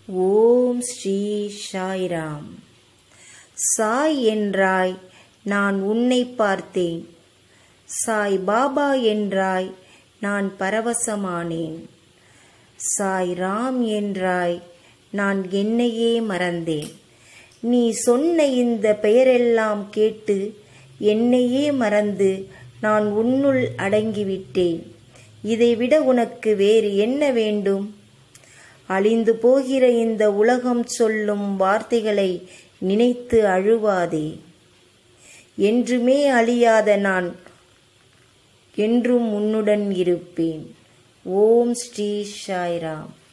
ஓம் ஸ்ரீ சாய்ராம் சாய் என்றாய் நான் உன்னை பார்த்தேன் சாய் பாபா என்றாய் நான் பரவசமானேன் சாய் ராம் என்றாய் நான் என்னையே மறந்தேன் நீ சொன்ன இந்த பெயரெல்லாம் கேட்டு என்னையே மறந்து நான் உன்னுள் அடங்கிவிட்டேன் இதைவிட உனக்கு வேறு என்ன வேண்டும் அழிந்து போகிற இந்த உலகம் சொல்லும் வார்த்தைகளை நினைத்து அழுவாதே என்றுமே அழியாத நான் என்றும் உன்னுடன் இருப்பேன் ஓம் ஸ்ரீ சாய்ராம்